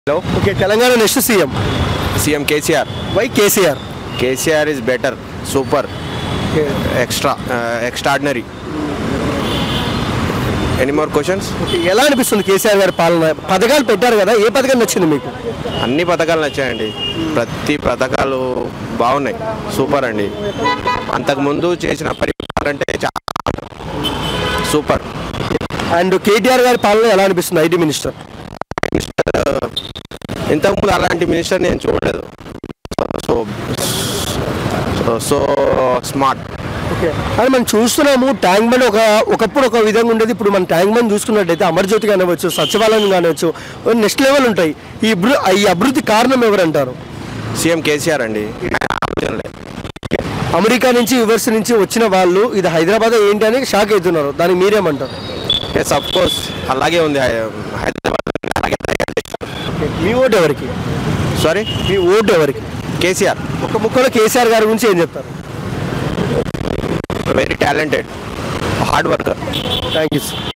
Hello okay Telangana next CM CM KCR why KCR KCR is better super extra extraordinary any more questions ఎలా అనిపిస్తుంది కేసీఆర్ గారి పాలన పథకాలు పెట్టారు కదా ఏ పథకం నచ్చింది మీకు అన్ని పథకాలు నచ్చాయండి ప్రతి పథకాలు బాగున్నాయి సూపర్ అండి అంతకుముందు చేసిన పరిపాలన అంటే చాలా సూపర్ అండ్ కేటీఆర్ గారి పాలన ఎలా అనిపిస్తుంది ఐటీ మినిస్టర్ ఇంతకుముందు అలాంటి మినిస్టర్ నేను చూడలేదు so so so smart okay అని మనం చూస్తున్నాము ట్యాంక్ బండ్ ఒక ఒకప్పుడు ఒక విధంగా ఉండేది ఇప్పుడు మన ట్యాంక్ బండ్ చూసుకున్నట్టయితే అమర్జ్యోతి కానివచ్చు సచివాలయం కానివచ్చు నెక్స్ట్ లెవెల్ ఉంటాయి ఈ అభివృ ఈ అభివృద్ధి కారణం ఎవరంటారు సీఎం కేసీఆర్ అండి ఆలోచన లేదు. అమెరికా నుంచి యువర్స్ నుంచి వచ్చిన వాళ్ళు ఇది హైదరాబాద్ ఏంటి అని షాక్ అవుతున్నారు దానికి మీరేమంటారు ఎస్ అఫ్ కోర్స్ అలాగే ఉంది హై- హైదరాబాద్ అలాగే తయారు చేశారు. మీ ఓటు ఎవరికి సారీ మీ ఓటు ఎవరికి కేసీఆర్ ఒక ముక్కలో కేసీఆర్ గారి గురించి ఏం చెప్తారు very talented hard worker thank you sir